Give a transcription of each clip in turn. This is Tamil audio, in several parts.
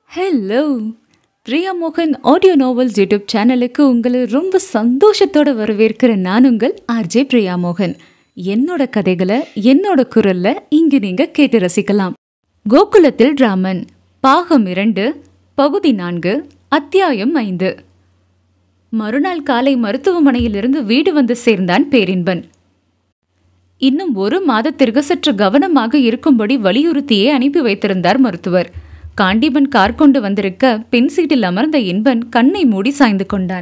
ஹலோ பிரியா மோகன் ஆடியோ நாவல்ஸ் யூடியூப் சேனலுக்கு உங்களை ரொம்ப சந்தோஷத்தோட வரவேற்கிற நான் உங்கள் ஆர்ஜே பிரியா மோகன் என்னோட கதைகளை என்னோட குரல்ல இங்கு நீங்க கேட்டு ரசிக்கலாம் கோகுலத்தில் ராமன் பாகம் இரண்டு பகுதி நான்கு அத்தியாயம் ஐந்து மறுநாள் காலை மருத்துவமனையிலிருந்து வீடு வந்து சேர்ந்தான் பேரின்பன் இன்னும் ஒரு மாதத்திற்கு சற்று கவனமாக இருக்கும்படி வலியுறுத்தியே அனுப்பி வைத்திருந்தார் மருத்துவர் காண்டிபன் கார் கொண்டு வந்திருக்க பின் சீட்டில் அமர்ந்த இன்பன் கண்ணை மூடி சாய்ந்து கொண்டான்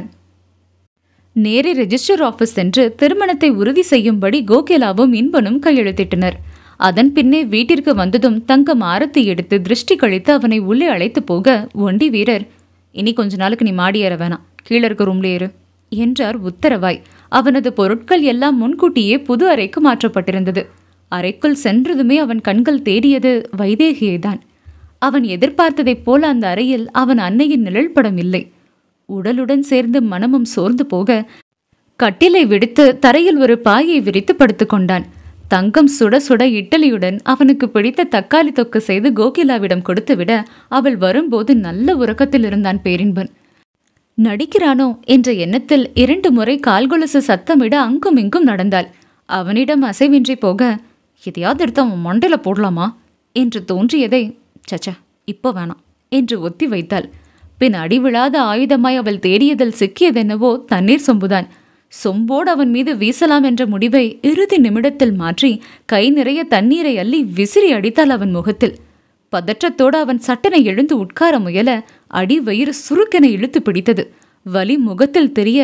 நேரே ரெஜிஸ்டர் ஆபீஸ் சென்று திருமணத்தை உறுதி செய்யும்படி கோகிலாவும் இன்பனும் கையெழுத்திட்டனர் அதன் பின்னே வீட்டிற்கு வந்ததும் தங்கம் ஆரத்தி எடுத்து திருஷ்டி கழித்து அவனை உள்ளே அழைத்து போக ஒண்டி வீரர் இனி கொஞ்ச நாளுக்கு நீ மாடி ஏற வேணாம் கீழே இருக்க ரூம்ல ஏறு என்றார் உத்தரவாய் அவனது பொருட்கள் எல்லாம் முன்கூட்டியே புது அறைக்கு மாற்றப்பட்டிருந்தது அறைக்குள் சென்றதுமே அவன் கண்கள் தேடியது வைதேகியைதான் அவன் எதிர்பார்த்ததைப் போல அந்த அறையில் அவன் அன்னையின் நிழல் படம் இல்லை உடலுடன் சேர்ந்து மனமும் சோர்ந்து போக கட்டிலை விடுத்து தரையில் ஒரு பாயை விரித்து படுத்துக்கொண்டான் தங்கம் சுட சுட இட்டலியுடன் அவனுக்கு பிடித்த தக்காளி தொக்கு செய்து கோகிலாவிடம் கொடுத்துவிட அவள் வரும்போது நல்ல உறக்கத்தில் இருந்தான் பேரின்பன் நடிக்கிறானோ என்ற எண்ணத்தில் இரண்டு முறை கால்கொலுசு சத்தமிட அங்கும் இங்கும் நடந்தாள் அவனிடம் அசைவின்றி போக எதையாவது எடுத்து அவன் மண்டையில போடலாமா என்று தோன்றியதை சச்சா இப்போ வேணாம் என்று ஒத்தி வைத்தாள் பின் அடிவிழாத ஆயுதமாய் அவள் தேடியதில் சிக்கியதென்னவோ தண்ணீர் சொம்புதான் சொம்போடு அவன் மீது வீசலாம் என்ற முடிவை இறுதி நிமிடத்தில் மாற்றி கை நிறைய தண்ணீரை அள்ளி விசிறி அடித்தாள் அவன் முகத்தில் பதற்றத்தோடு அவன் சட்டனை எழுந்து உட்கார முயல அடி வயிறு சுருக்கென இழுத்து பிடித்தது வலி முகத்தில் தெரிய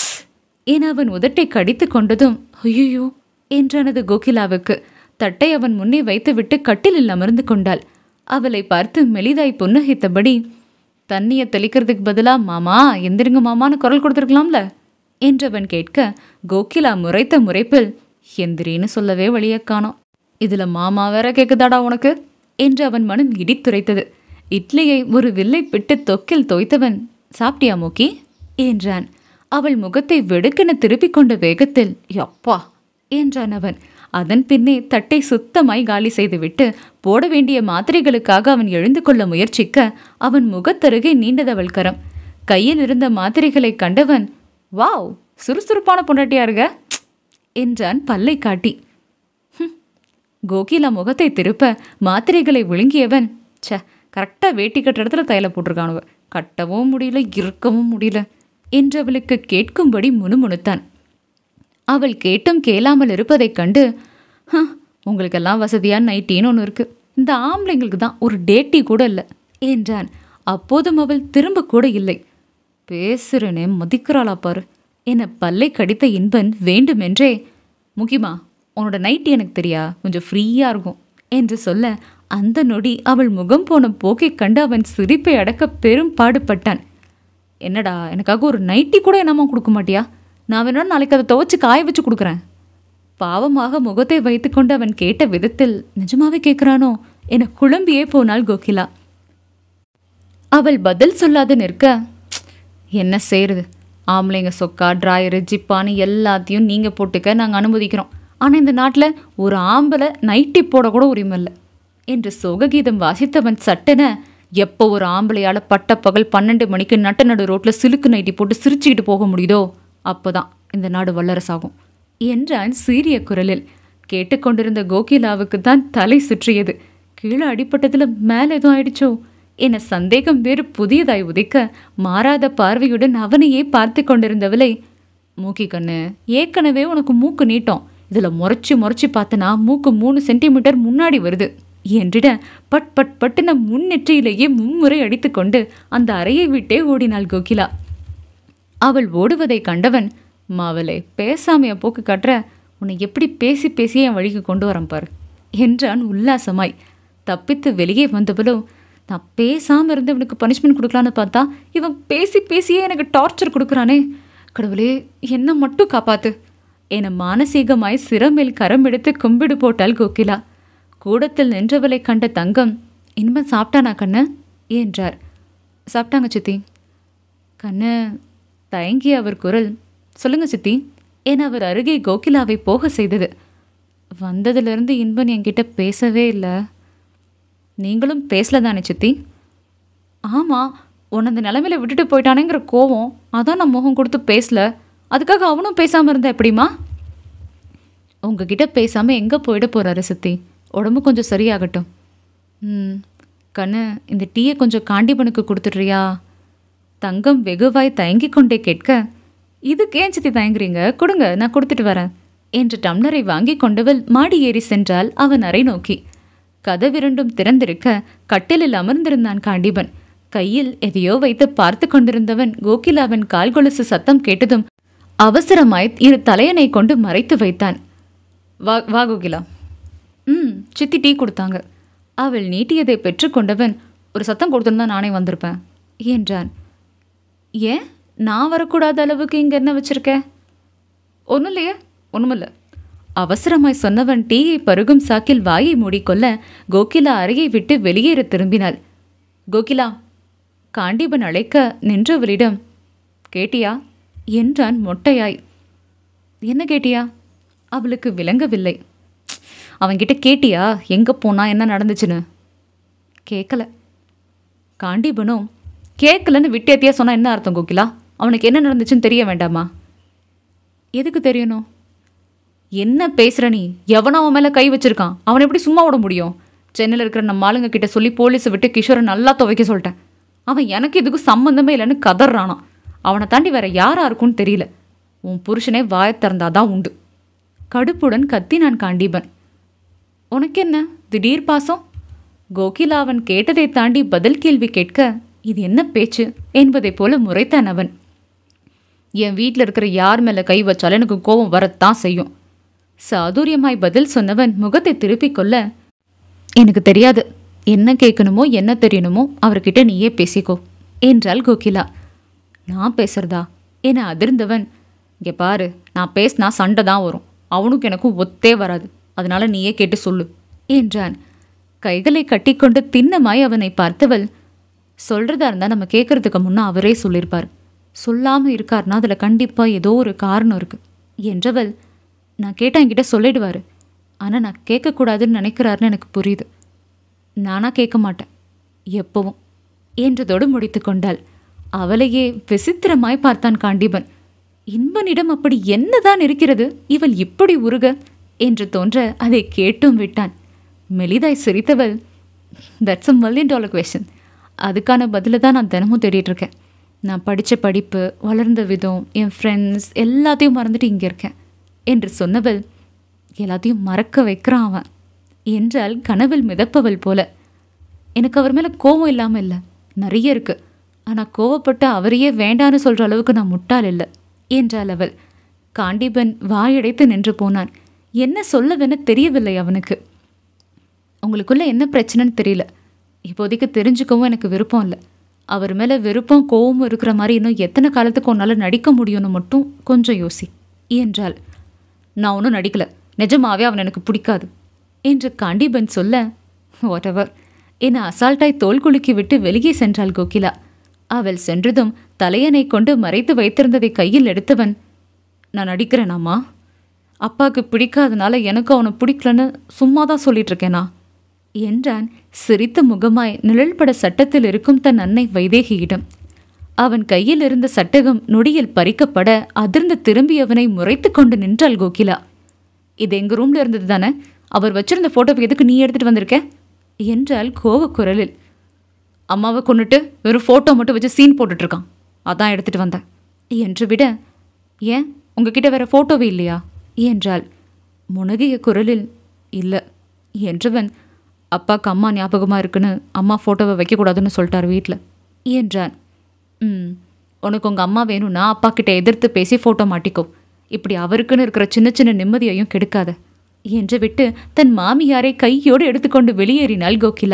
என அவன் உதட்டை கடித்து கொண்டதும் ஐயோ என்றானது கோகிலாவுக்கு தட்டை அவன் முன்னே வைத்துவிட்டு கட்டிலில் அமர்ந்து கொண்டாள் அவளை பார்த்து மெலிதாய் புன்னகைத்தபடி தண்ணியை தெளிக்கிறதுக்கு பதிலா மாமா எந்திருங்க மாமான்னு குரல் கொடுத்துருக்கலாம்ல என்றவன் கேட்க கோகிலா முறைத்த முறைப்பில் எந்திரின்னு சொல்லவே வழிய காணோம் இதுல மாமா வேற கேக்குதாடா உனக்கு என்று அவன் மனம் இடித்துரைத்தது இட்லியை ஒரு வில்லை பிட்டு தொக்கில் தோய்த்தவன் சாப்பிட்டியா மூக்கி என்றான் அவள் முகத்தை வெடுக்கென திருப்பிக் கொண்ட வேகத்தில் யப்பா என்றான் அவன் அதன் பின்னே தட்டை சுத்தமாய் காலி செய்துவிட்டு போட வேண்டிய மாத்திரைகளுக்காக அவன் எழுந்து கொள்ள முயற்சிக்க அவன் முகத்தருகே நீண்டதவள் கரம் கையில் இருந்த மாத்திரைகளை கண்டவன் வாவ் சுறுசுறுப்பான பொண்டாட்டியா இருக்க என்றான் பல்லை காட்டி "ஹும்." கோகிலா முகத்தை திருப்ப மாத்திரைகளை விழுங்கியவன் ச்சே கரெக்டாக வேட்டி கட்டுற இடத்துல தையல போட்டிருக்கானுவ கட்டவும் முடியல இருக்கவும் முடியல என்றவளுக்கு கேட்கும்படி முணுமுணுத்தான் அவள் கேட்டும் கேளாமல் இருப்பதைக் கண்டு "ஹ, உங்களுக்கெல்லாம் வசதியான நைட்டின்னு ஒன்று இருக்கு இந்த ஆம்பளைங்களுக்கு தான் ஒரு டேட்டி கூட இல்லை என்றான் அப்போதும் அவள் திரும்ப கூட இல்லை பேசுறனே மதிக்கிறாளா பாரு என பல்லை கடித்த இன்பன் வேண்டுமென்றே முக்கியமா உன்னோட நைட்டி எனக்கு தெரியா கொஞ்சம் ஃப்ரீயா இருக்கும் என்று சொல்ல அந்த நொடி அவள் முகம் போன போக்கைக் கண்டு அவன் சிரிப்பை அடக்க பெரும் பாடுபட்டான் என்னடா எனக்காக ஒரு நைட்டி கூட என்னமா கொடுக்க மாட்டியா நான் வேணா நாளைக்கு அதை துவைச்சு காய வச்சு கொடுக்குறேன் பாவமாக முகத்தை வைத்துக்கொண்டு அவன் கேட்ட விதத்தில் நிஜமாவே கேட்குறானோ என குழம்பியே போனாள் கோகிலா அவள் பதில் சொல்லாது நிற்க "ப்ச், என்ன செய்யறது ஆம்பளைங்க சொக்கா டிராயரு ஜிப்பான்னு எல்லாத்தையும் நீங்கள் போட்டுக்க நாங்கள் அனுமதிக்கிறோம் ஆனால் இந்த நாட்டில் ஒரு ஆம்பளை நைட்டி போட கூட உரிமை இல்லை என்று சோககீதம் வாசித்தவன் சட்டென எப்போ ஒரு ஆம்பளையால் பட்ட பகல் பன்னெண்டு மணிக்கு நட்ட நடு ரோட்டில் சிலுக்கு நைட்டி போட்டு சிரிச்சுக்கிட்டு போக முடியுதோ அப்போதான் இந்த நாடு வல்லரசாகும் என்றான் சீரிய குரலில் கேட்டுக்கொண்டிருந்த கோகிலாவுக்கு தான் தலை சுற்றியது கீழே அடிப்பட்டதுல மேலே எதுவும் ஆயிடுச்சோ என சந்தேகம் வேறு புதியதாய் உதிக்க மாறாத பார்வையுடன் அவனையே பார்த்து கொண்டிருந்தவளை மூக்கி கண்ணு ஏற்கனவே உனக்கு மூக்கு நீட்டம் இதுல முறைச்சு முறைச்சு பார்த்தனா மூக்கு மூணு சென்டிமீட்டர் முன்னாடி வருது என்றிட பட் பட் பட்டுன முன்னெற்றியிலேயே மும்முறை அடித்துக்கொண்டு அந்த அறையை விட்டே ஓடினாள் கோகிலா அவள் ஓடுவதை கண்டவன் மாவலே பேசாமைய போக்கு கட்டுற உன்னை எப்படி பேசி பேசியே என் வழிக்கு கொண்டு வரேன் பாரு என்றான் உல்லாசமாய் தப்பித்து வெளியே வந்தவளோ நான் பேசாம இருந்து இவனுக்கு பனிஷ்மெண்ட் கொடுக்கலான்னு பார்த்தா இவன் பேசி பேசியே எனக்கு டார்ச்சர் கொடுக்குறானே கடவுளே என்ன மட்டும் காப்பாத்து என மானசீகமாய் சிரமேல் கரம் எடுத்து கும்பிடு போட்டாள் கோகிலா கூடத்தில் நின்றவளை கண்ட தங்கம் இனிமே சாப்பிட்டானா கண்ணு என்றார் சாப்பிட்டாங்க சித்தி கண்ணு தயங்கிய அவர் குரல் சொல்லுங்க சித்தி என அவர் அருகே கோகிலாவை போக செய்தது வந்ததிலிருந்து இன்பன் என்கிட்ட பேசவே இல்லை நீங்களும் பேசல தானே சித்தி ஆமாம் உன்னை அந்த நிலமையில விட்டுட்டு போயிட்டானேங்கிற கோவம் அதான் நான் முகம் கொடுத்து பேசல அதுக்காக அவனும் பேசாமல் இருந்தா எப்படிம்மா உங்ககிட்ட பேசாமல் எங்கே போயிட போகிறாரு சித்தி உடம்பு கொஞ்சம் சரியாகட்டும் ம் கண்ணு இந்த டீயை கொஞ்சம் காண்டிபனுக்கு கொடுத்துட்றியா தங்கம் வெகுவாய் தயங்கி கொண்டே கேட்க இதுக்கு ஏன் சித்தி தயங்குறீங்க கொடுங்க நான் கொடுத்துட்டு வரேன் என்று டம்ளரை வாங்கி கொண்டவள் மாடி ஏறி சென்றாள் அவன் அறை நோக்கி கதவிரண்டும் திறந்திருக்க கட்டிலில் அமர்ந்திருந்தான் காண்டிபன் கையில் எதையோ வைத்து பார்த்து கொண்டிருந்தவன் கோகிலாவின் கால் கொலுசு சத்தம் கேட்டதும் அவசரமாய் இரு தலையணை கொண்டு மறைத்து வைத்தான் வா வா கோகிலா ம் சித்தி டீ கொடுத்தாங்க அவள் நீட்டியதை பெற்றுக்கொண்டவன் ஒரு சத்தம் கொடுத்துருந்தா நானே வந்திருப்பேன் என்றான் ஏன் நான் வரக்கூடாத அளவுக்கு இங்கே என்ன வச்சிருக்க ஒன்றும் இல்லையே ஒன்றுமில்ல அவசரமாய் சொன்னவன் டீயை பருகும் சாக்கில் வாயை மூடிக்கொள்ள கோகிலா அறையை விட்டு வெளியேற திரும்பினாள் கோகிலா காண்டிபன் அழைக்க நின்றவளிடம் கேட்டியா என்றான் மொட்டையாய் என்ன கேட்டியா அவளுக்கு விளங்கவில்லை அவன்கிட்ட கேட்டியா எங்கே போனா என்ன நடந்துச்சுன்னு கேட்கல காண்டிபனும் கேட்கலன்னு விட்டேத்தியா சொன்னா என்ன அர்த்தம் கோகிலா அவனுக்கு என்ன நடந்துச்சுன்னு தெரிய வேண்டாமா எதுக்கு தெரியணும் என்ன பேசுற நீ எவனோ அவன் மேலே கை வச்சிருக்கான் அவனை எப்படி சும்மா விட முடியும் சென்னையில் இருக்கிற நம்ம ஆளுங்க கிட்ட சொல்லி போலீஸை விட்டு கிஷோரை நல்லா துவைக்க சொல்லிட்டேன் அவன் எனக்கு இதுக்கும் சம்மந்தமே இல்லைன்னு கதறானான் அவனை தாண்டி வேற யாரா இருக்கும்னு தெரியல உன் புருஷனே வாயை திறந்தாதான் உண்டு கடுப்புடன் கத்தினான் காண்டீபன் உனக்கு என்ன திடீர் பாசம் கோகிலா அவன் கேட்டதை தாண்டி பதில் கேள்வி கேட்க இது என்ன பேச்சு என்பதைப் போல முறைத்தான் அவன் என் வீட்டில் இருக்கிற யார் மேலே கை வச்சாலும் எனக்கு கோபம் வரத்தான் செய்யும் சாதுரியமாய் பதில் சொன்னவன் முகத்தை திருப்பிக் கொள்ள எனக்கு தெரியாது என்ன கேட்கணுமோ என்ன தெரியணுமோ அவர்கிட்ட நீயே பேசிக்கோ என்றாள் கோகிலா நான் பேசுறதா என அதிர்ந்தவன் இங்கே பாரு நான் பேசினா சண்டை தான் வரும் அவனுக்கு எனக்கும் ஒத்தே வராது அதனால நீயே கேட்டு சொல்லு என்றான் கைகளை கட்டிக்கொண்டு திண்ணமாய் அவனை பார்த்தவள் சொல்றதா இருந்தா நம்ம கேட்கறதுக்கு முன்ன அவரே சொல்லியிருப்பார் சொல்லாம இருக்காருன்னா அதுல கண்டிப்பா ஏதோ ஒரு காரணம் இருக்கு என்றவள் நான் கேட்டா என்கிட்ட சொல்லிடுவாரு ஆனா நான் கேட்கக்கூடாதுன்னு நினைக்கிறாருன்னு எனக்கு புரியுது நானா கேட்க மாட்டேன் எப்பவும் என்றதோடு முடித்து கொண்டாள் அவளையே விசித்திரமாய் பார்த்தான் காண்டிபன் இன்பனிடம் அப்படி என்னதான் இருக்கிறது இவள் இப்படி உருக என்று தோன்ற அதை கேட்டும் விட்டான் மெலிதாய் சிரித்தவள் that's a million dollar question அதுக்கான பதிலை தான் நான் தினமும் தேடிட்டு இருக்கேன் நான் படித்த படிப்பு வளர்ந்த விதம் என் ஃப்ரெண்ட்ஸ் எல்லாத்தையும் மறந்துட்டு இங்கே இருக்கேன் என்று சொன்னவள் எல்லாத்தையும் மறக்க வைக்கிறான் அவன் என்றால் கனவில் மிதப்பவள் போல எனக்கு அவர் மேலே கோபம் இல்லாமல் இல்லை நிறைய இருக்கு ஆனால் கோவப்பட்டு அவரையே வேண்டான்னு சொல்கிற அளவுக்கு நான் முட்டாள் இல்லை என்றாள் அவள் காண்டிபன் வாயடைத்து நின்று போனான் என்ன சொல்லவென தெரியவில்லை அவனுக்கு உங்களுக்குள்ள என்ன பிரச்சனைன்னு தெரியல இப்போதைக்கு தெரிஞ்சுக்கவும் எனக்கு விருப்பம் இல்லை அவர் மேலே விருப்பம் கோவமும் இருக்கிற மாதிரி இன்னும் எத்தனை காலத்துக்கு உன்னால் நடிக்க முடியும்னு மட்டும் கொஞ்சம் யோசி என்றாள் நான் ஒன்றும் நடிக்கல நிஜமாவே அவன் எனக்கு பிடிக்காது என்று காண்டிபன் சொல்ல வாட் எவர் என அசால்ட்டாய் தோல் குலுக்கி விட்டு வெளியே சென்றாள் கோகிலா அவள் சென்றதும் தலையணை கொண்டு மறைத்து வைத்திருந்ததை கையில் எடுத்தவன் நான் நடிக்கிறேனாம்மா அப்பாவுக்கு பிடிக்காதனால எனக்கு அவனை பிடிக்கலன்னு சும்மா தான் சொல்லிட்டு இருக்கேனா என்றான் சிரித்த முகமாய் நிழல்பட சட்டத்தில் இருக்கும் தன் அன்னை வைதேகியிடம் அவன் கையில் இருந்த சட்டகம் நொடியில் பறிக்கப்பட அதிர்ந்து திரும்பி அவனை முறைத்து கொண்டு நின்றாள் கோகிலா இது எங்க ரூம்ல இருந்தது தானே அவர் வச்சிருந்த போட்டோவை எதுக்கு நீ எடுத்துட்டு வந்திருக்க என்றாள் கோவக்குரலில் அம்மாவை கொண்டுட்டு வெறும் ஃபோட்டோ மட்டும் வச்சு சீன் போட்டுட்டு இருக்கான் அதான் எடுத்துட்டு வந்தேன் என்று விட ஏன் உங்ககிட்ட வேற ஃபோட்டோவே இல்லையா என்றாள் முனகிய குரலில் இல்லை என்றவன் அப்பாவுக்கு அம்மா ஞாபகமாக இருக்குன்னு அம்மா ஃபோட்டோவை வைக்கக்கூடாதுன்னு சொல்லிட்டார் வீட்டில் என்றான் ம் உனக்கு உங்கள் அம்மா வேணும்னா அப்பா கிட்ட எதிர்த்து பேசி ஃபோட்டோ மாட்டிக்கோ இப்படி அவருக்குன்னு இருக்கிற சின்ன சின்ன நிம்மதியையும் கெடுக்காத என்று விட்டு தன் மாமியாரை கையோடு எடுத்துக்கொண்டு வெளியேறினாள் கோகிலா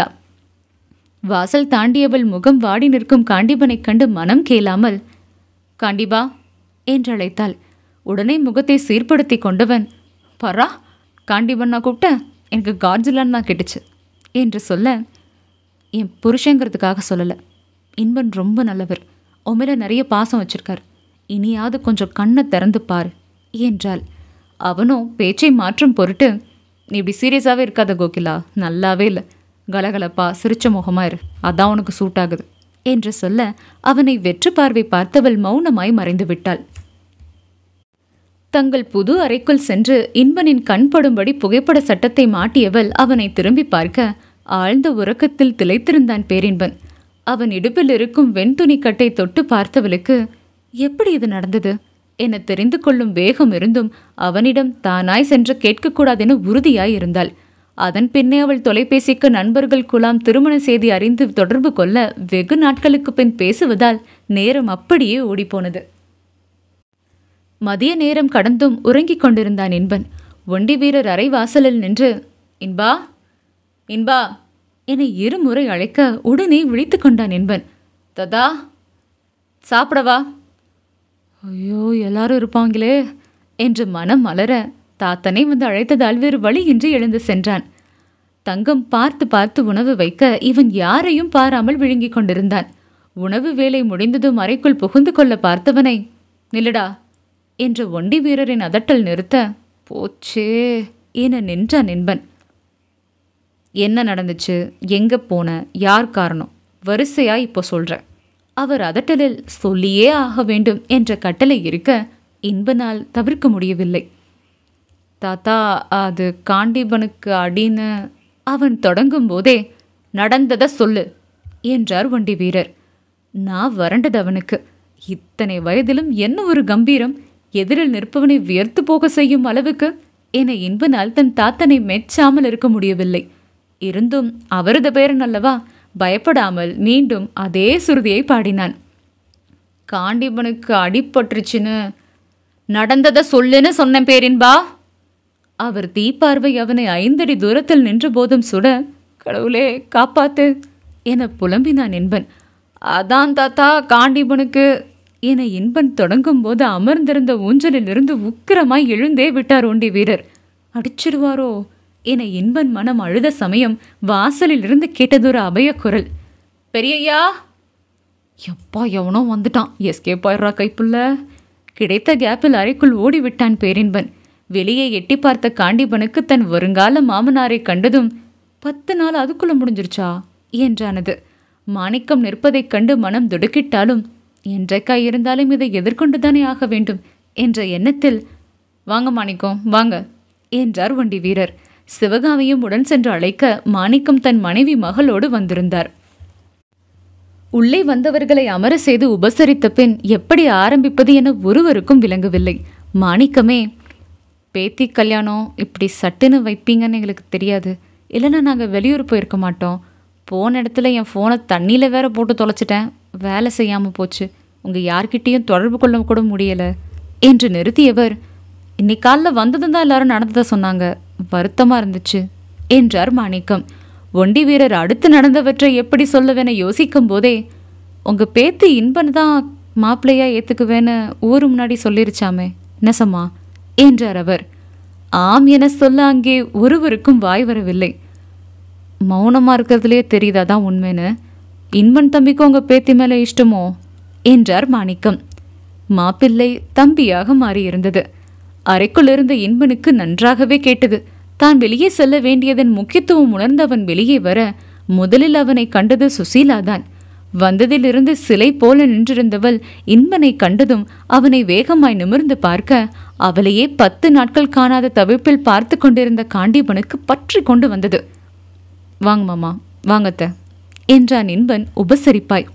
வாசல் தாண்டியவள் முகம் வாடி நிற்கும் காண்டிபனைக் கண்டு மனம் கேளாமல் காண்டிபா என்றழைத்தாள் உடனே முகத்தை சீர்படுத்தி கொண்டவன் பரா காண்டிபன் நான் கூப்பிட்டேன் எனக்கு காட்ஜிலான்னு தான் கேட்டுச்சு என்று சொல்ல என் புருஷங்கிறதுக்காக சொல்லலை இன்பன் ரொம்ப நல்லவர் உன் மேல நிறைய பாசம் வச்சிருக்கார் இனியாவது கொஞ்சம் கண்ணை திறந்து பாரு என்றாள் அவனும் பேச்சை மாற்றும் பொருட்டு நீ இப்படி சீரியஸாகவே இருக்காத கோகிலா நல்லாவே இல்லை கலகலப்பா சிரிச்ச முகமா இரு அதான் உனக்கு சூட் ஆகுது என்று சொல்ல அவனை வெற்று பார்வை பார்த்தவள் மௌனமாய் மறைந்து விட்டாள் தங்கள் புது அறைக்குள் சென்று இன்பனின் கண்படும்படி புகைப்பட சட்டத்தை மாட்டியவள் அவனை திரும்பி பார்க்க ஆழ்ந்த உறக்கத்தில் திளைத்திருந்தான் பேரின்பன் அவன் இடுப்பில் இருக்கும் வெண்துணி கட்டை தொட்டு பார்த்தவளுக்கு எப்படி இது நடந்தது என தெரிந்து கொள்ளும் வேகம் இருந்தும் அவனிடம் தானாய் சென்று கேட்கக்கூடாதென உறுதியாய் இருந்தாள் அதன் பின்னே அவள் தொலைபேசிக்கு நண்பர்கள் குலாம் திருமண செய்தி அறிந்து தொடர்பு கொள்ள வெகு நாட்களுக்கு பின் பேசுவதால் நேரம் அப்படியே ஓடிப்போனது மதிய நேரம் கடந்தும் உறங்கிக் கொண்டிருந்தான் இன்பன் ஒண்டி வீரர் அறை வாசலில் நின்று இன்பா இன்பா என இருமுறை அழைக்க உடனே விழித்து கொண்டான் இன்பன் ததா சாப்பிடவா ஐயோ எல்லாரும் இருப்பாங்களே என்று மனம் மலர தாத்தனை வந்து அழைத்ததால் வேறு வழியின்றி எழுந்து சென்றான் தங்கம் பார்த்து பார்த்து உணவு வைக்க இவன் யாரையும் பாராமல் விழுங்கிக் கொண்டிருந்தான் உணவு வேலை முடிந்ததும் அறைக்குள் புகுந்து கொள்ள பார்த்தவனை நில்லுடா என்று ஒண்டி வீரரின் அதட்டல் நிறுத்த போச்சே என நின்றான் என்பன் என்ன நடந்துச்சு எங்க போன யார் காரணம் வரிசையா இப்போ சொல்ற அவர் அதட்டலில் சொல்லியே ஆக வேண்டும் என்ற கட்டளை இருக்க இன்பனால் தவிர்க்க முடியவில்லை தாத்தா அது காண்டீபனுக்கு அடின்னு அவன் தொடங்கும் போதே நடந்ததை சொல்லு என்றார் வண்டி வீரர் நான் வறண்டது அவனுக்கு இத்தனை வயதிலும் என்ன ஒரு கம்பீரம் எதிரில் நிற்பவனை வியர்த்து போக செய்யும் அளவுக்கு என இன்பனால் தன் தாத்தனை மெச்சாமல் இருக்க முடியவில்லை இருந்தும் அவரது பேரன் அல்லவா பயப்படாமல் மீண்டும் அதே சுருதியை பாடினான் காண்டிபனுக்கு அடிபட்டுருச்சுன்னு நடந்ததை சொல்லுன்னு சொன்னேன் பேரின்பா அவர் தீப்பார்வை அவனை ஐந்தடி தூரத்தில் நின்ற போதும் சுட கடவுளே காப்பாத்து என புலம்பினான் என்பன் அதான் தாத்தா காண்டிபனுக்கு என இன்பன் தொடங்கும் போது அமர்ந்திருந்த ஊஞ்சலிலிருந்து உக்கிரமாய் எழுந்தே விட்டார் ஒண்டி வீரர் அடிச்சிடுவாரோ என இன்பன் மனம் அழுத சமயம் வாசலில் இருந்து கேட்டதொரு அபய குரல் பெரியய்யா எப்பா எவனோ வந்துட்டான் எஸ்கேப் ஆயிடுறா கைப்புள்ள கிடைத்த கேப்பில் அறைக்குள் ஓடிவிட்டான் பேரின்பன் வெளியே எட்டி பார்த்த காண்டிபனுக்கு தன் வருங்கால மாமனாரை கண்டதும் பத்து நாள் அதுக்குள்ள முடிஞ்சிருச்சா என்றானது மாணிக்கம் நிற்பதைக் கண்டு மனம் துடுக்கிட்டாலும் என்றைக்காய் இருந்தாலும் இதை எதிர்கொண்டுதானே ஆக வேண்டும் என்ற எண்ணத்தில் வாங்க மாணிக்கம் வாங்க என்றார் வண்டி வீரர் சிவகாமியும் உடன் சென்று அழைக்க மாணிக்கம் தன் மனைவி மகளோடு வந்திருந்தார் உள்ளே வந்தவர்களை அமர செய்து உபசரித்த பின் எப்படி ஆரம்பிப்பது என ஒருவருக்கும் விளங்கவில்லை மாணிக்கமே பேத்தி கல்யாணம் இப்படி சட்டுன்னு வைப்பீங்கன்னு எங்களுக்கு தெரியாது இல்லைன்னா நாங்கள் வெளியூர் போயிருக்க மாட்டோம் போன இடத்துல என் ஃபோனை தண்ணியில் வேற போட்டு தொலைச்சிட்டேன் வேலை செய்யாமல் போச்சு உங்கள் யார்கிட்டேயும் தொடர்பு கொள்ள கூட முடியலை என்று நிறுத்தியவர் இன்னைக்கு காலைல வந்ததும் தான் எல்லாரும் நடந்ததை சொன்னாங்க வருத்தமாக இருந்துச்சு என்றார் மாணிக்கம் ஒண்டி வீரர் அடுத்து நடந்தவற்றை எப்படி சொல்லவென யோசிக்கும் போதே உங்கள் பேத்தி இன்பன் தான் மாப்பிள்ளையா ஏற்றுக்குவேன்னு ஊர் முன்னாடி சொல்லிருச்சாமே நெசமா என்றார் அவர் ஆம் என சொல்ல அங்கே ஒருவருக்கும் வாய் வரவில்லை மௌனமா இருக்கிறதுலே தெரியுதா தான் உண்மைன்னு இன்பன் தம்பிக்கு உங்க பேத்தி மேல இஷ்டமோ என்றார் மாணிக்கம் மாப்பிள்ளை தம்பியாக மாறியிருந்தது அறைக்குள் இருந்த இன்பனுக்கு நன்றாகவே கேட்டது தான் வெளியே செல்ல வேண்டியதன் முக்கியத்துவம் உணர்ந்தவன் வெளியே வர முதலில் அவனை கண்டது சுசீலாதான் வந்ததிலிருந்து சிலை போல நின்றிருந்தவள் இன்பனை கண்டதும் அவனை வேகமாய் நிமிர்ந்து பார்க்க அவளையே பத்து நாட்கள் காணாத தவிப்பில் பார்த்து கொண்டிருந்த காண்டீபனுக்கு பற்றி கொண்டு வந்தது வாங்க மாமா வாங்கத்த என்றான் இன்பன் உபசரிப்பாய்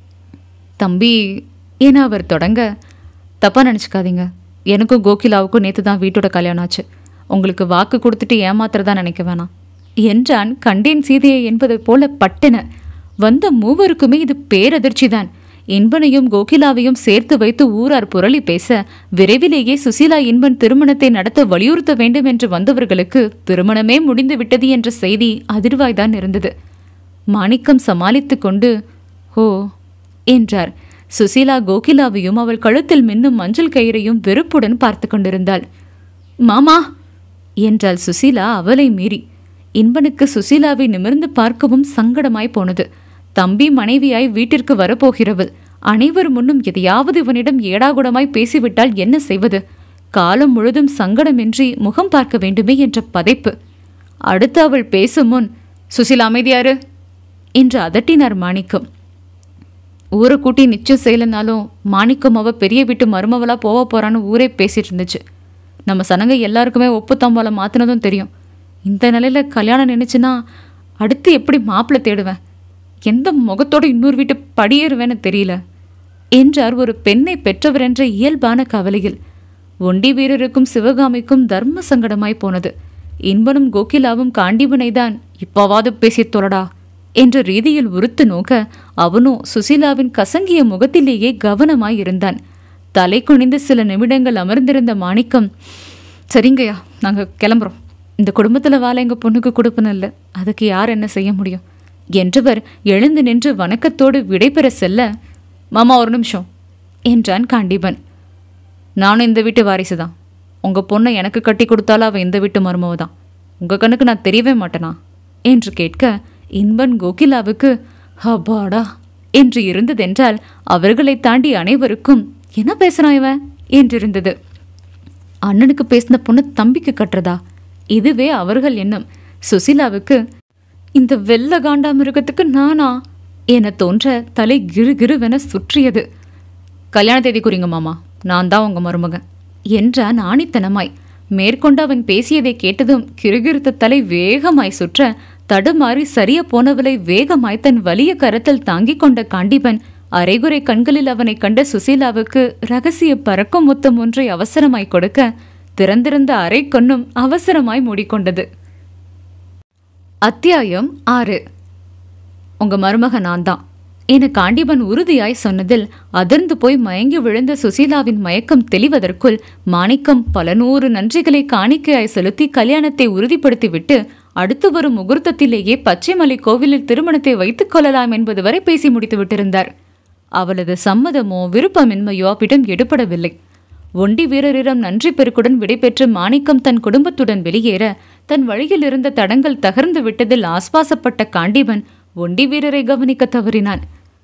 தம்பி என அவர் தொடங்க தப்பா நினச்சிக்காதீங்க எனக்கும் கோகிலாவுக்கும் நேற்று தான் வீட்டோட கல்யாணம் ஆச்சு உங்களுக்கு வாக்கு கொடுத்துட்டு ஏமாத்துறதா நினைக்க வேணாம் என்றான் கண்டேன் சீதையை என்பதைப் போல பட்டென வந்த மூவருக்குமே இது பேரதிர்ச்சிதான் இன்பனையும் கோகிலாவையும் சேர்த்து வைத்து ஊரார் புரளி பேச விரைவிலேயே சுசீலா இன்பன் திருமணத்தை நடத்த வலியுறுத்த வேண்டும் என்று வந்தவர்களுக்கு திருமணமே முடிந்து விட்டது என்ற செய்தி அதிர்வாய்தான் இருந்தது மாணிக்கம் சமாளித்து கொண்டு ஓ என்றார் சுசீலா கோகிலாவையும் அவள் கழுத்தில் மின்னும் மஞ்சள் கயிறையும் வெறுப்புடன் பார்த்து கொண்டிருந்தாள் மாமா என்றாள் சுசீலா அவளை மீறி இன்பனுக்கு சுசீலாவை நிமிர்ந்து பார்க்கவும் சங்கடமாய் போனது தம்பி மனைவியாய் வீட்டிற்கு வரப்போகிறவள் அனைவர் முன்னும் எதையாவது இவனிடம் ஏடாகுடமாய் பேசிவிட்டால் என்ன செய்வது காலம் முழுதும் சங்கடமின்றி முகம் பார்க்க வேண்டுமே என்ற பதைப்பு அடுத்து அவள் பேசும் முன் சுசீலா அமைதியாரு என்று அதட்டினார் மாணிக்கம் ஊரை கூட்டி நிச்சயம் செய்யலைனாலும் மாணிக்கம் அவ பெரிய வீட்டு மருமவளா போக போறான்னு ஊரே பேசிட்டு இருந்துச்சு நம்ம சனங்க எல்லாருக்குமே ஒப்பு தம்பால மாத்தினதும் தெரியும் இந்த நிலையில கல்யாணம் நினைச்சுன்னா அடுத்து எப்படி மாப்பிள்ளை தேடுவேன் எந்த முகத்தோட இன்னொரு வீட்டு படியேறுவேன்னு தெரியல என்றார் ஒரு பெண்ணை பெற்றவர் என்ற இயல்பான கவலையில் ஒண்டி வீரருக்கும் சிவகாமிக்கும் தர்ம சங்கடமாய் போனது இன்பனும் கோகிலாவும் காண்டிபனைதான் இப்பவாது பேசித் தொலடா என்ற ரீதியில் உறுத்து நோக்க அவனோ சுசீலாவின் கசங்கிய முகத்திலேயே கவனமாய் இருந்தான் தலை குனிந்து சில நிமிடங்கள் அமர்ந்திருந்த மாணிக்கம் சரிங்கய்யா நாங்கள் கிளம்புறோம் இந்த குடும்பத்தில் வாழ எங்கள் பொண்ணுக்கு கொடுப்பன இல்லை அதுக்கு யார் என்ன செய்ய முடியும் என்றவர் எழுந்து நின்று வணக்கத்தோடு விடைபெற செல்ல மாமா ஒரு நிமிஷம் என்றான் காண்டிபன் நானும் இந்த வீட்டு வாரிசு தான் உங்கள் பொண்ணை எனக்கு கட்டி கொடுத்தாலும் அவள் இந்த வீட்டு மருமவ தான் உங்கள் கண்ணுக்கு நான் தெரியவே மாட்டேனா என்று கேட்க இன்பன் கோகிலாவுக்கு ஹபாடா என்று இருந்ததென்றால் அவர்களை தாண்டி அனைவருக்கும் என்ன பேசுறான் இவன் என்றிருந்தது அண்ணனுக்கு பேசின பொண்ணு தம்பிக்கு கட்டுறதா இதுவே அவர்கள் எண்ணம் சுசிலாவுக்கு இந்த வெள்ள காண்டாமிருகத்துக்கு நானா என தோன்ற தலை கிரு கிருவென சுற்றியது கல்யாண தேதி குறிங்க மாமா நான் தான் உங்க மருமகன் என்றான் ஆணித்தனமாய் மேற்கொண்டு அவன் பேசியதை கேட்டதும் கிருகிருத்த தலை வேகமாய் சுற்ற தடுமாறி சரிய போனவளை வேகமாய் தன் வலிய கரத்தில் தாங்கிக் கொண்ட காண்டிபன் அரைகுறை கண்களில் அவனை கண்ட சுசீலாவுக்கு ரகசிய பறக்கும் முத்தம் ஒன்றை அவசரமாய் கொடுக்க திறந்திருந்த அரை கண்ணும் அவசரமாய் மூடிக்கொண்டது அத்தியாயம் ஆறு உங்க மருமக நான் தான் என காண்டிபன் உறுதியாய் சொன்னதில் அதிர்ந்து போய் மயங்கி விழுந்த சுசீலாவின் மயக்கம் தெளிவதற்குள் மாணிக்கம் பல நூறு நன்றிகளை காணிக்கையாய் செலுத்தி கல்யாணத்தை உறுதிப்படுத்திவிட்டு அடுத்து வரும் முகூர்த்தத்திலேயே பச்சைமலை கோவிலில் திருமணத்தை வைத்துக் கொள்ளலாம் என்பது வரை பேசி முடித்து விட்டிருந்தார் அவளது சம்மதமோ விருப்பமின்மையோ அவ்விடம் எடுபடவில்லை ஒண்டி வீரரிடம் நன்றி பெருக்குடன் விடைபெற்று மாணிக்கம் தன் குடும்பத்துடன் வெளியேற தன் வழியில் இருந்த தடங்கள் தகர்ந்து விட்டதில் ஆஸ்வாசப்பட்ட காண்டிபன் ஒண்டி வீரரை கவனிக்க தவறினான்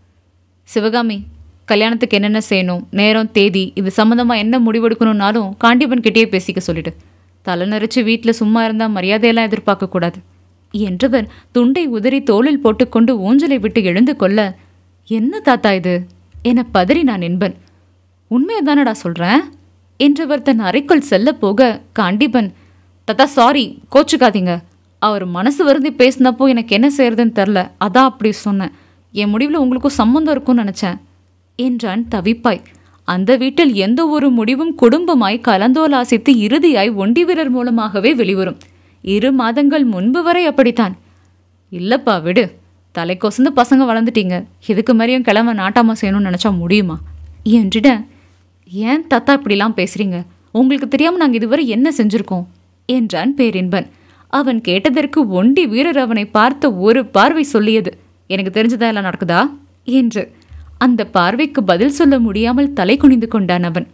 சிவகாமி கல்யாணத்துக்கு என்னென்ன செய்யணும் நேரம் தேதி இது சம்மந்தமா என்ன முடிவெடுக்கணும்னாலும் காண்டிபன் கிட்டேயே பேசிக்க சொல்லிடு தலை நரைச்சு வீட்டில் சும்மா இருந்தா மரியாதையெல்லாம் எதிர்பார்க்க கூடாது என்றவர் துண்டை உதறி தோளில் போட்டுக்கொண்டு ஊஞ்சலை விட்டு எழுந்து கொள்ள என்ன தாத்தா இது என பதறினான் என்பன் உண்மையை தானடா சொல்றேன் என்றவர் தன் அறைக்குள் செல்ல போக காண்டிபன் தாத்தா சாரி கோச்சுக்காதீங்க அவர் மனசு வருந்தி பேசினப்போ எனக்கு என்ன செய்யறதுன்னு தெரில அதான் அப்படி சொன்னேன் என் முடிவில் உங்களுக்கும் சம்மந்தம் இருக்கும்னு நினச்சேன் என்றான் தவிப்பாய் அந்த வீட்டில் எந்த ஒரு முடிவும் குடும்பமாய் கலந்தோலாசித்து இறுதியாய் ஒண்டி வீரர் மூலமாகவே வெளிவரும் இரு மாதங்கள் முன்பு வரை அப்படித்தான் இல்லப்பா விடு தலை கொசந்து பசங்க வளர்ந்துட்டீங்க இதுக்கு மாதிரியும் கிழமை நாட்டாம செய்யணும்னு நினச்சா முடியுமா என்றிட ஏன் தாத்தா இப்படிலாம் பேசுறீங்க உங்களுக்கு தெரியாம நாங்கள் இதுவரை என்ன செஞ்சிருக்கோம் என்றான் பேரின்பன் அவன் கேட்டதற்கு ஒண்டி வீரர் அவனை பார்த்த ஒரு பார்வை சொல்லியது எனக்கு தெரிஞ்சதா எல்லாம் நடக்குதா என்று அந்த பார்வைக்கு பதில் சொல்ல முடியாமல் தலை குனிந்து கொண்டான் அவன்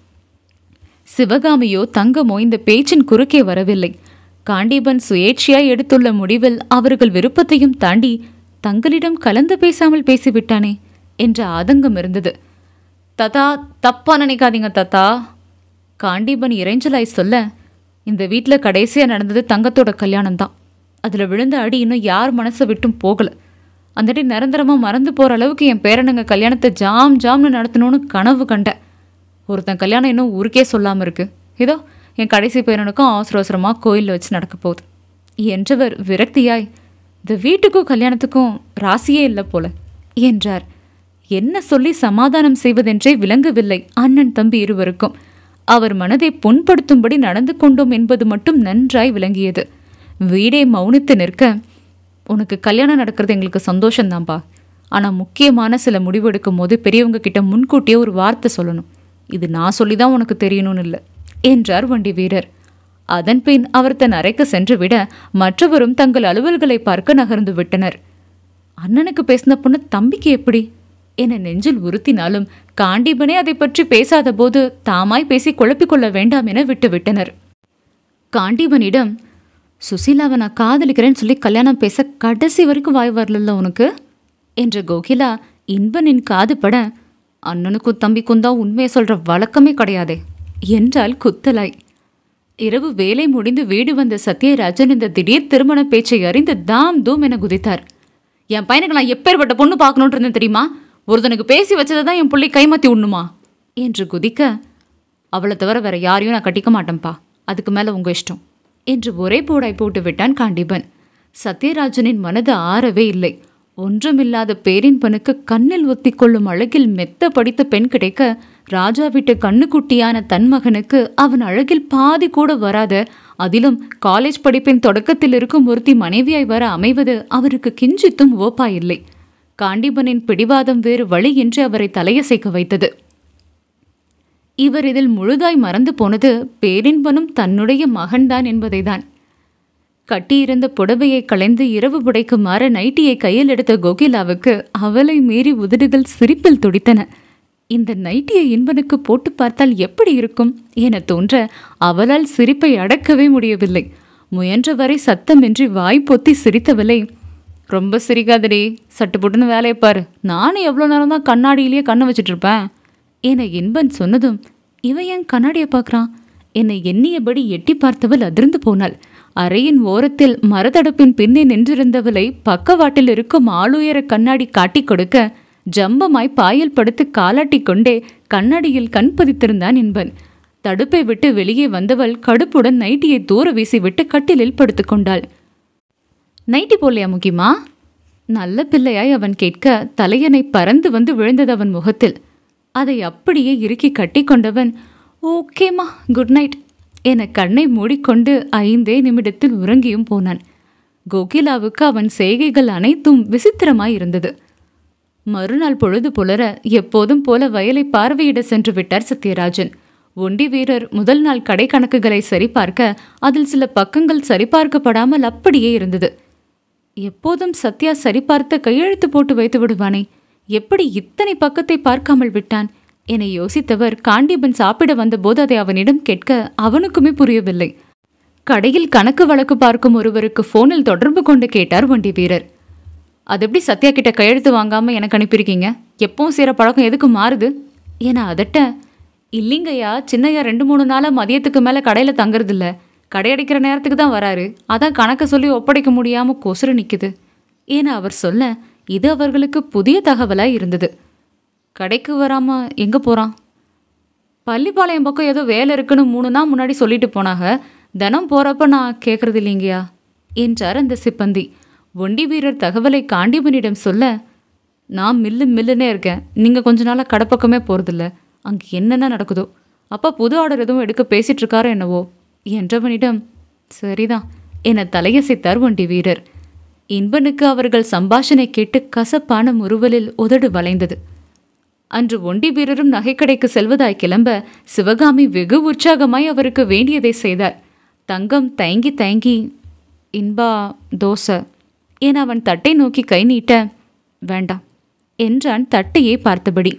சிவகாமியோ தங்கமோ இந்த பேச்சின் குறுக்கே வரவில்லை காண்டீபன் சுயேட்சையாய் எடுத்துள்ள முடிவில் அவர்கள் விருப்பத்தையும் தாண்டி தங்களிடம் கலந்து பேசாமல் பேசிவிட்டானே என்ற ஆதங்கம் இருந்தது ததா தப்பா நினைக்காதீங்க தத்தா காண்டீபன் இறைஞ்சலாய் சொல்ல இந்த வீட்டில் கடைசியாக நடந்தது தங்கத்தோட கல்யாணம் தான் அதில் விழுந்த அடி இன்னும் யார் மனசை விட்டும் போகலை அந்த அடி நிரந்தரமாக மறந்து போகிற அளவுக்கு என் பேரனுங்க கல்யாணத்தை ஜாம் ஜாம்னு நடத்தணும்னு கனவு கண்டேன் ஒருத்தன் கல்யாணம் இன்னும் ஊருக்கே சொல்லாமல் இருக்கு இதோ என் கடைசி பேரனுக்கும் அவசர அவசரமாக கோயிலில் வச்சு நடக்க போகுது என்றவர் விரக்தியாய் இந்த வீட்டுக்கும் கல்யாணத்துக்கும் ராசியே இல்லை போல என்றார் என்ன சொல்லி சமாதானம் செய்வதென்றே விளங்கவில்லை அண்ணன் தம்பி இருவருக்கும் அவர் மனதை புண்படுத்தும்படி நடந்து கொண்டோம் என்பது மட்டும் நன்றாய் விளங்கியது வீடே மௌனித்து நிற்க உனக்கு கல்யாணம் நடக்கிறது எங்களுக்கு சந்தோஷம்தான்பா ஆனால் முக்கியமான சில முடிவு எடுக்கும் போது பெரியவங்க கிட்ட முன்கூட்டியே ஒரு வார்த்தை சொல்லணும் இது நான் சொல்லி தான் உனக்கு தெரியணும்னு இல்லை என்றார் வண்டி வீரர் அதன் பின் அவர் தன் அறைக்கு சென்று விட மற்றவரும் தங்கள் அலுவல்களை பார்க்க நகர்ந்து விட்டனர் அண்ணனுக்கு பேசின பொண்ணு தம்பிக்கு எப்படி என நெஞ்சில் உறுத்தினாலும் காண்டிபனே அதை பற்றி பேசாத போது தாமாய் பேசி குழப்பிக் கொள்ள வேண்டாம் என விட்டுவிட்டனர் காண்டிபனிடம் சுசீலாவை நான் காதலிக்கிறேன்னு சொல்லி கல்யாணம் பேச கடைசி வரைக்கும் வாய் வரல உனக்கு என்ற கோகிலா இன்பனின் காது பட அண்ணனுக்கும் தம்பிக்கும் தான் உண்மையை சொல்ற வழக்கமே கிடையாதே என்றால் குத்தலாய் இரவு வேலை முடிந்து வீடு வந்த சத்யராஜன் இந்த திடீர் திருமண பேச்சை அறிந்து தாம் தூம் என குதித்தார் என் பையனுக்கு நான் எப்பேற்பட்ட பொண்ணு பார்க்கணுன்ட்டு இருந்தேன் தெரியுமா ஒருத்தனுக்கு பேசி வச்சதை தான் என் பிள்ளை கைமாத்தி விடணுமா என்று குதிக்க அவளை தவிர வேற யாரையும் நான் கட்டிக்க மாட்டேன்ப்பா அதுக்கு மேலே உங்கள் இஷ்டம் என்று ஒரே போடாய் போட்டு விட்டான் காண்டிபன் சத்யராஜனின் மனது ஆறவே இல்லை ஒன்றுமில்லாத பேரின்பனுக்கு கண்ணில் ஒத்தி கொள்ளும் அழகில் மெத்த படித்த பெண் கிடைக்க ராஜா வீட்டு கண்ணுக்குட்டியான தன் மகனுக்கு அவன் அழகில் பாதி கூட வராத அதிலும் காலேஜ் படிப்பின் தொடக்கத்தில் இருக்கும் ஒருத்தி மனைவியாய் வர அமைவது அவருக்கு கிஞ்சித்தும் ஓப்பாயில்லை காண்டிபனின் பிடிவாதம் வேறு வழி என்று அவரை தலையசைக்க வைத்தது இவர் இதில் முழுதாய் மறந்து போனது பேரின்பனும் தன்னுடைய மகன்தான் என்பதைதான் கட்டியிருந்த புடவையை களைந்து இரவு புடைக்குமாறு நைட்டியை கையில் எடுத்த கோகிலாவுக்கு அவளை மீறி உதடுகள் சிரிப்பில் துடித்தன இந்த நைட்டியை இன்பனுக்கு போட்டு பார்த்தால் எப்படி இருக்கும் என தோன்ற அவளால் சிரிப்பை அடக்கவே முடியவில்லை முயன்றவரை சத்தமின்றி வாய் பொத்தி சிரித்தவளை ரொம்ப சிரிக்காதடி சட்டு புட்டுன்னு வேலையை பாரு நானும் எவ்வளோ நேரம் தான் கண்ணாடியிலேயே கண்ணை வச்சுட்டு இருப்பேன் என இன்பன் சொன்னதும் இவன் ஏன் கண்ணாடியை பார்க்கறான் என்னை எண்ணியபடி எட்டி பார்த்தவள் அதிர்ந்து போனாள் அறையின் ஓரத்தில் மரதடப்பின் பின்னே நின்றிருந்தவளை பக்கவாட்டில் இருக்கும் ஆளுயர கண்ணாடி காட்டிக் கொடுக்க ஜம்பமாய் பாயில் படுத்து காலாட்டி கொண்டே கண்ணாடியில் கண் பதித்திருந்தான் இன்பன் தடுப்பை விட்டு வெளியே வந்தவள் கடுப்புடன் நைட்டியை தூர வீசிவிட்டு கட்டிலில் படுத்துக்கொண்டாள் நைட்டி போடலையா முக்கியமா நல்ல பிள்ளையாய் அவன் கேட்க தலையணை பறந்து வந்து விழுந்தது அவன் முகத்தில் அதை அப்படியே இறுக்கி கட்டி கொண்டவன் ஓகேம்மா குட் நைட் என கண்ணை மூடிக்கொண்டு ஐந்தே நிமிடத்தில் உறங்கியும் போனான் கோகிலாவுக்கு அவன் செய்கைகள் அனைத்தும் விசித்திரமாய் இருந்தது மறுநாள் பொழுது புலர எப்போதும் போல வயலை பார்வையிட சென்று விட்டார் சத்யராஜன் ஒண்டி வீரர் முதல் நாள் கடை கணக்குகளை சரிபார்க்க அதில் சில பக்கங்கள் சரிபார்க்கப்படாமல் அப்படியே இருந்தது எப்போதும் சத்யா சரிபார்த்து கையெழுத்து போட்டு வைத்து விடுவானே எப்படி இத்தனை பக்கத்தை பார்க்காமல் விட்டான் என யோசித்தவர் காண்டிபன் சாப்பிட வந்தபோது அதை அவனிடம் கேட்க அவனுக்குமே புரியவில்லை கடையில் கணக்கு வழக்கு பார்க்கும் ஒருவருக்கு போனில் தொடர்பு கொண்டு கேட்டார் வண்டி வீரர் அது எப்படி சத்யா கிட்ட கையெழுத்து வாங்காம எனக்கு அனுப்பியிருக்கீங்க எப்பவும் செய்கிற பழக்கம் எதுக்கு மாறுது என அதட்ட இல்லைங்கய்யா சின்னையா ரெண்டு மூணு நாளாக மதியத்துக்கு மேலே கடையில் தங்குறதில்ல கடையடைக்கிற நேரத்துக்கு தான் வராரு அதான் கணக்கை சொல்லி ஒப்படைக்க முடியாமல் கொசுறு நிற்குது என அவர் சொல்ல இது அவர்களுக்கு புதிய தகவலாய் இருந்தது கடைக்கு வராம எங்கே போகிறான் பள்ளிப்பாளையம் பக்கம் ஏதோ வேலை இருக்குன்னு மூணு நாள் முன்னாடி சொல்லிட்டு போனாங்க தினம் போகிறப்ப நான் கேட்குறது இல்லைங்கய்யா என்றார் அந்த சிப்பந்தி ஒண்டி வீரர் தகவலை காண்டிபனிடம் சொல்ல நான் மில்லு மில்லுன்னே இருக்கேன் நீங்கள் கொஞ்ச நாளாக கடப்பக்கமே போகிறதில்ல அங்கே என்னென்ன நடக்குதோ அப்பா புது ஆர்டர் எதுவும் எடுக்க பேசிட்டு இருக்காரோ என்னவோ என்றவனிடம் சரிதான் என தலையசைத்தார் ஒண்டி வீரர் இன்பனுக்கு அவர்கள் சம்பாஷணை கேட்டு கசப்பான முறுவலில் உதடு வளைந்தது அன்று ஒண்டி வீரரும் நகைக்கடைக்கு செல்வதாய் கிளம்ப சிவகாமி வெகு உற்சாகமாய் அவருக்கு வேண்டியதை செய்தார் தங்கம் தயங்கி தயங்கி இன்பா தோசை என அவன் தட்டை நோக்கி கை நீட்ட வேண்டாம் என்றான் தட்டையே பார்த்தபடி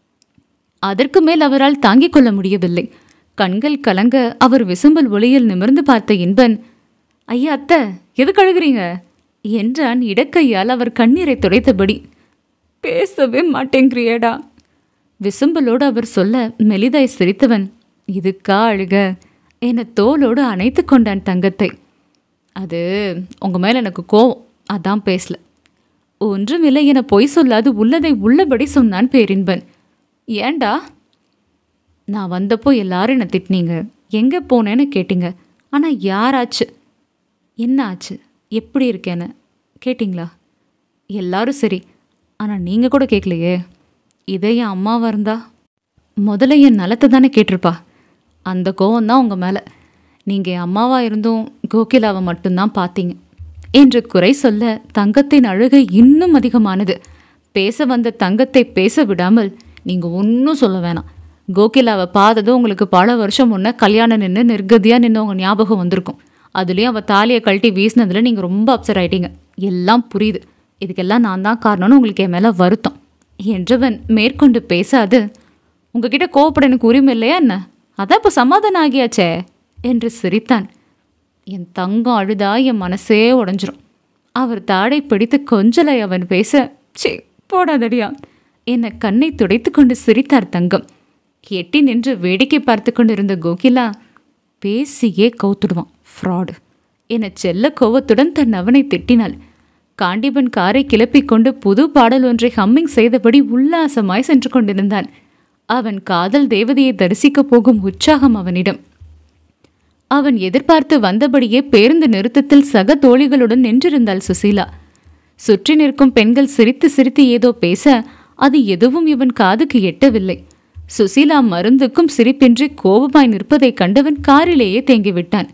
அதற்கு மேல் அவரால் தாங்கிக் கொள்ள முடியவில்லை கண்கள் கலங்க அவர் விசும்பல் ஒளியில் நிமிர்ந்து பார்த்த இன்பன் ஐயா அத்தை எதுக்கு அழுகிறீங்க என்றான் இடக்கையால் அவர் கண்ணீரை துடைத்தபடி பேசவே மாட்டேங்கிறியேடா விசும்பலோடு அவர் சொல்ல மெலிதாய் சிரித்தவன் இதுக்கா அழுக என தோளோடு அணைத்து கொண்டான் தங்கத்தை அது உங்க மேல எனக்கு கோவம் அதான் பேசல ஒன்றுமில்லை என பொய் சொல்லாது உள்ளதை உள்ளபடி சொன்னான் பேரின்பன் ஏண்டா நான் வந்தப்போ எல்லாரும் என்னை திட்டினீங்க எங்கே போனேன்னு கேட்டீங்க ஆனால் யாராச்சு என்ன ஆச்சு எப்படி இருக்கேன்னு கேட்டிங்களா எல்லாரும் சரி ஆனால் நீங்கள் கூட கேட்கலையே இதே என் அம்மாவாக இருந்தா முதல்ல என் நலத்தை தானே கேட்டிருப்பா அந்த கோவம் தான் உங்கள் மேலே நீங்கள் என் அம்மாவாக இருந்தும் கோகிலாவை மட்டும்தான் பார்த்தீங்க என்று குறை சொல்ல தங்கத்தின் அழுகை இன்னும் அதிகமானது பேச வந்த தங்கத்தை பேச விடாமல் நீங்கள் ஒன்றும் சொல்ல வேணாம் கோகிலாவை பார்த்ததும் உங்களுக்கு பல வருஷம் முன்னே கல்யாணம் நின்று நிர்கதியாக நின்று உங்கள் ஞாபகம் வந்திருக்கும் அதுலேயும் அவள் தாலியை கழட்டி வீசினதில் நீங்கள் ரொம்ப அப்செட் ஆயிட்டீங்க எல்லாம் புரியுது இதுக்கெல்லாம் நான் தான் காரணம்னு உங்களுக்கு என் மேலே வருத்தம் என்றவன் மேற்கொண்டு பேசாது உங்ககிட்ட கோவப்பட எனக்கு உரிமை இல்லையா என்ன அதான் இப்போ சமாதானம் ஆகியாச்சே என்று சிரித்தான் என் தங்கம் அழுதா என் மனசே உடஞ்சிரும் அவர் தாடை பிடித்து கொஞ்சலை அவன் பேச சே போடாதடியா என்னை கண்ணை துடைத்து கொண்டு சிரித்தார் தங்கம் எட்டி நின்று வேடிக்கை பார்த்து கொண்டிருந்த கோகிலா பேசியே கவுத்துடுவான் ஃப்ராடு என செல்ல கோவத்துடன் தன் அவனை திட்டினாள் காண்டிபன் காரை கிளப்பிக் கொண்டு புது பாடல் ஒன்றை ஹம்மிங் செய்தபடி உல்லாசமாய் சென்று கொண்டிருந்தான் அவன் காதல் தேவதையை தரிசிக்கப் போகும் உற்சாகம் அவனிடம் அவன் எதிர்பார்த்து வந்தபடியே பேருந்து நிறுத்தத்தில் சக தோழிகளுடன் நின்றிருந்தாள் சுசீலா சுற்றி நிற்கும் பெண்கள் சிரித்து சிரித்து ஏதோ பேச அது எதுவும் இவன் காதுக்கு எட்டவில்லை சுசீலா மருந்துக்கும் சிரிப்பின்றி கோபமாய் நிற்பதைக் கண்டவன் காரிலேயே தேங்கிவிட்டான்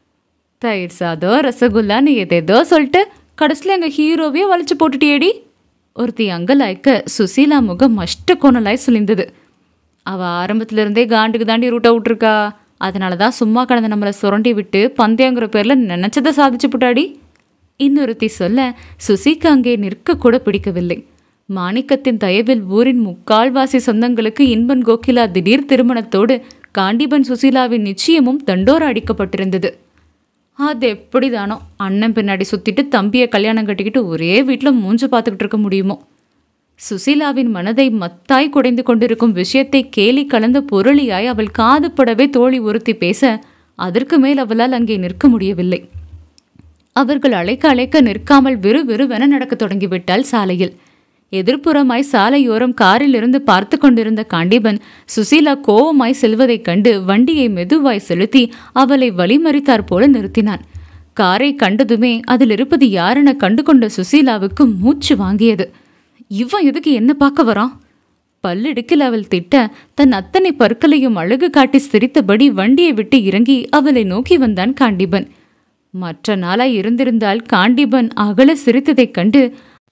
தயிர் சாதம் ரசகுல்லான்னு எதேதோ சொல்லிட்டு கடைசியில் எங்கள் ஹீரோவே வளைச்சு போட்டுட்டியேடி ஒருத்தி அங்கலாய்க்க சுசீலா முகம் மஷ்ட கோணலாய் சுழிந்தது அவ ஆரம்பத்துல இருந்தே காண்டுக்கு தாண்டி ரூட்டை விட்டுருக்கா அதனால தான் சும்மா கடந்த நம்மளை சுரண்டி விட்டு பந்தயங்கிற பேர்ல நினைச்சதை சாதிச்சு புட்டாடி இன்னொருத்தி சொல்ல சுசிக்கு அங்கே நிற்க கூட பிடிக்கவில்லை மாணிக்கத்தின் தயவில் ஊரின் முக்கால்வாசி சொந்தங்களுக்கு இன்பன் கோகிலா திடீர் திருமணத்தோடு காண்டிபன் சுசீலாவின் நிச்சயமும் தண்டோர அடிக்கப்பட்டிருந்தது அது எப்படிதானோ அண்ணன் பின்னாடி சுத்திட்டு தம்பியை கல்யாணம் கட்டிக்கிட்டு ஒரே வீட்டில் மூஞ்சு பார்த்துக்கிட்டு இருக்க முடியுமோ சுசீலாவின் மனதை மத்தாய் குடைந்து கொண்டிருக்கும் விஷயத்தை கேலி கலந்த பொருளியாய் அவள் காதுபடவே தோழி ஒருத்தி பேச அதற்கு மேல் அவளால் அங்கே நிற்க முடியவில்லை அவர்கள் அழைக்க அழைக்க நிற்காமல் விறுவிறுவென நடக்கத் தொடங்கிவிட்டாள் சாலையில் எதிர்ப்புறமாய் சாலையோரம் காரில் இருந்து பார்த்து கொண்டிருந்த காண்டிபன் சுசீலா கோவமாய் செல்வதைக் கண்டு வண்டியை மெதுவாய் செலுத்தி அவளை வழிமறித்தாற் போல நிறுத்தினான் காரை கண்டதுமே அதில் இருப்பது யாரென கண்டு கொண்ட சுசீலாவுக்கு மூச்சு வாங்கியது இவன் எதுக்கு என்ன பார்க்க வரான் பல்லிடுக்கில் அவள் திட்ட தன் அத்தனை பற்களையும் அழகு காட்டி சிரித்தபடி வண்டியை விட்டு இறங்கி அவளை நோக்கி வந்தான் காண்டிபன் மற்ற நாளாய் இருந்திருந்தால் காண்டிபன் அகல சிரித்ததைக் கண்டு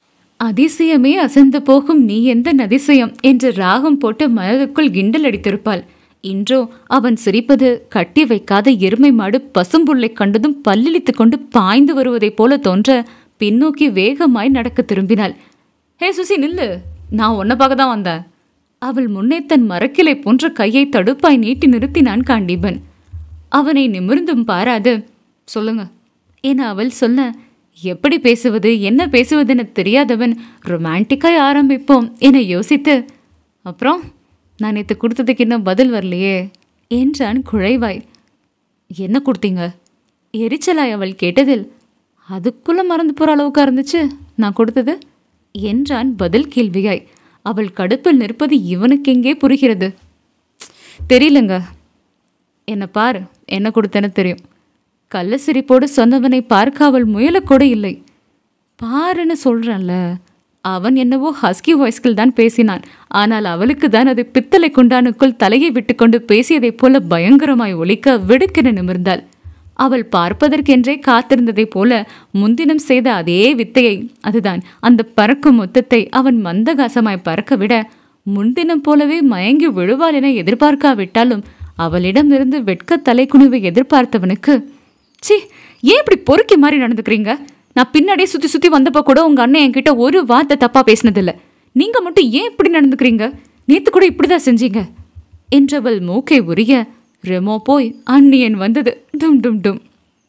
அதிசயமே அசந்து போகும் நீ எந்த அதிசயம் என்று ராகம் போட்டு மனதுக்குள் கிண்டல் அடித்திருப்பாள் இன்றோ அவன் சிரிப்பது கட்டி வைக்காத எருமை மாடு பசும்புல்லை கண்டதும் பல்லிழித்துக் கொண்டு பாய்ந்து வருவதைப் போல தோன்ற பின்னோக்கி வேகமாய் நடக்க திரும்பினாள் ஹே சுசி நில்லு நான் உன்னை பார்க்க தான் வந்தேன் அவள் முன்னே தன் மரக்கிளை போன்ற கையை தடுப்பாய் நீட்டி நிறுத்தினான் காண்டீபன் அவனை நிமிர்ந்தும் பாராது சொல்லுங்க என அவள் சொல்ல எப்படி பேசுவது என்ன பேசுவதுன்னு தெரியாதவன் ரொமான்டிக்காய் ஆரம்பிப்போம் என யோசித்து அப்புறம் நான் நேற்று கொடுத்ததுக்கு இன்னும் பதில் வரலையே என்றான் குழைவாய் என்ன கொடுத்தீங்க எரிச்சலாய் அவள் கேட்டதில் அதுக்குள்ள மறந்து போற அளவுக்கா இருந்துச்சு நான் கொடுத்தது என்றான் பதில் கேள்வியாய் அவள் கடுப்பில் நிற்பது இவனுக்கெங்கே புரிகிறது தெரியலங்க என்ன பாரு என்ன கொடுத்தேன்னு தெரியும் கள்ள சிரிப்போடு சொன்னவனை பார்க்க அவள் முயலக்கூட இல்லை பாருன்னு சொல்றேன்ல அவன் என்னவோ ஹஸ்கி வாய்ஸ்கில் தான் பேசினான் ஆனால் அவளுக்கு தான் அது பித்தளை குண்டானுக்குள் தலையை விட்டுக்கொண்டு பேசியதைப் போல பயங்கரமாய் ஒலிக்க வெடுக்கென நிமிர்ந்தாள் அவள் பார்ப்பதற்கென்றே காத்திருந்ததைப் போல முன்தினம் செய்த அதே வித்தையை அதுதான் அந்த பறக்கும் மொத்தத்தை அவன் மந்தகாசமாய் பறக்க விட முன்தினம் போலவே மயங்கி விழுவாள் என எதிர்பார்க்காவிட்டாலும் அவளிடமிருந்து வெட்க தலைக்குனிவை எதிர்பார்த்தவனுக்கு சி ஏன் இப்படி பொறுக்கி மாதிரி நடந்துக்கிறீங்க நான் பின்னாடியே சுத்தி சுத்தி வந்தப்ப கூட உங்க அண்ணன் என்கிட்ட ஒரு வார்த்தை தப்பா பேசினதில்ல நீங்க மட்டும் ஏன் இப்படி நடந்துக்கிறீங்க நேத்து கூட இப்படிதான் செஞ்சீங்க என்றவள் மூக்கை உரிய ரெமோ போய் அந்நியன் வந்தது டும் டும் டும்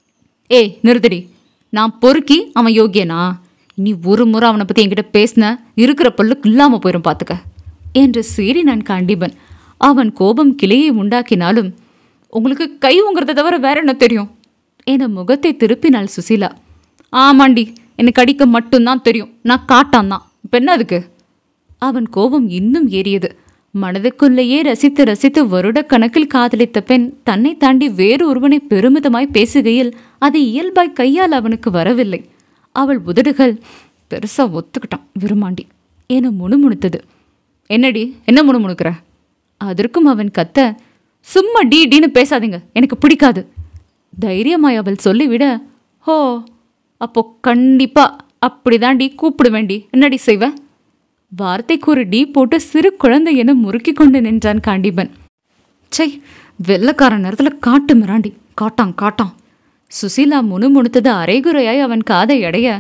ஏய் நிறுத்தடி நான் பொறுக்கி அவன் யோகியனா நீ ஒரு முறை அவனை பத்தி என்கிட்ட பேசின இருக்கிற பல்லுக்கு இல்லாம போயிரும் பாத்துக்க என்று சீறி நான் காண்டிபன் அவன் கோபம் கிளையை உண்டாக்கினாலும் உங்களுக்கு கை உங்கிறத தவிர வேற என்ன தெரியும் என முகத்தை திருப்பினாள் சுசீலா ஆமாண்டி எனக்கு அடிக்க மட்டும்தான் தெரியும் நான் காட்டான் தான் இப்போ என்ன அதுக்கு அவன் கோபம் இன்னும் ஏறியது மனதுக்குள்ளேயே ரசித்து ரசித்து வருடக்கணக்கில் காதலித்த பெண் தன்னை தாண்டி வேறு ஒருவனை பெருமிதமாய் பேசுகையில் அது இயல்பாய் கையால் அவனுக்கு வரவில்லை அவள் உதடுகள் பெருசா ஒத்துக்கிட்டான் விரும்மாண்டி என முணுமுணுத்தது என்னடி என்ன முணுமுணுக்கிற அதற்கும் அவன் கத்த சும்மா டி டீன்னு பேசாதீங்க எனக்கு பிடிக்காது தைரியமாய் அவள் சொல்லிவிட ஹோ அப்போ கண்டிப்பா அப்படிதான் டி கூப்பிட வேண்டி என்னடி செய்வ வார்த்தைக்கு ஒரு டீ போட்டு சிறு குழந்தை என முறுக்கி கொண்டு நின்றான் காண்டிபன் சை வெள்ளக்காரன் நேரத்தில் காட்டு மிராண்டி காட்டான் காட்டான் சுசீலா முணுமுணுத்தது அரைகுறையாய் அவன் காதை அடைய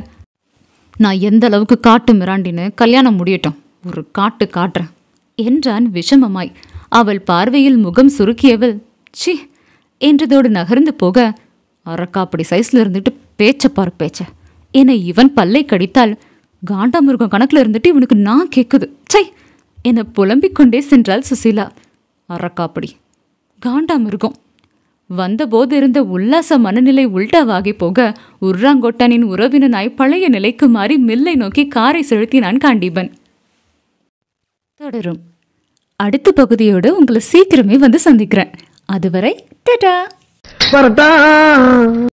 நான் எந்த அளவுக்கு காட்டு மிராண்டின்னு கல்யாணம் முடியட்டும் ஒரு காட்டு காட்டுறேன் என்றான் விஷமமாய் அவள் பார்வையில் முகம் சுருக்கியவள் சி என்றதோடு நகர்ந்து போக அரக்காப்படி சைஸ்ல இருந்துட்டு பேச்ச பாரு பேச்ச என இவன் பல்லை கடித்தால் காண்டாமிருகம் கணக்குல இருந்துட்டு இவனுக்கு நான் கேக்குது சை என புலம்பிக் கொண்டே சென்றாள் சுசீலா அரக்காப்படி காண்டாமிருகம் வந்தபோது இருந்த உல்லாச மனநிலை உல்டாவாகி போக உர்ராங்கொட்டனின் உறவினனாய் பழைய நிலைக்கு மாறி மில்லை நோக்கி காரை செலுத்தினான் காண்டீபன் தொடரும் அடுத்த பகுதியோடு உங்களை சீக்கிரமே வந்து சந்திக்கிறேன் அதுவரை டடா வரட்டா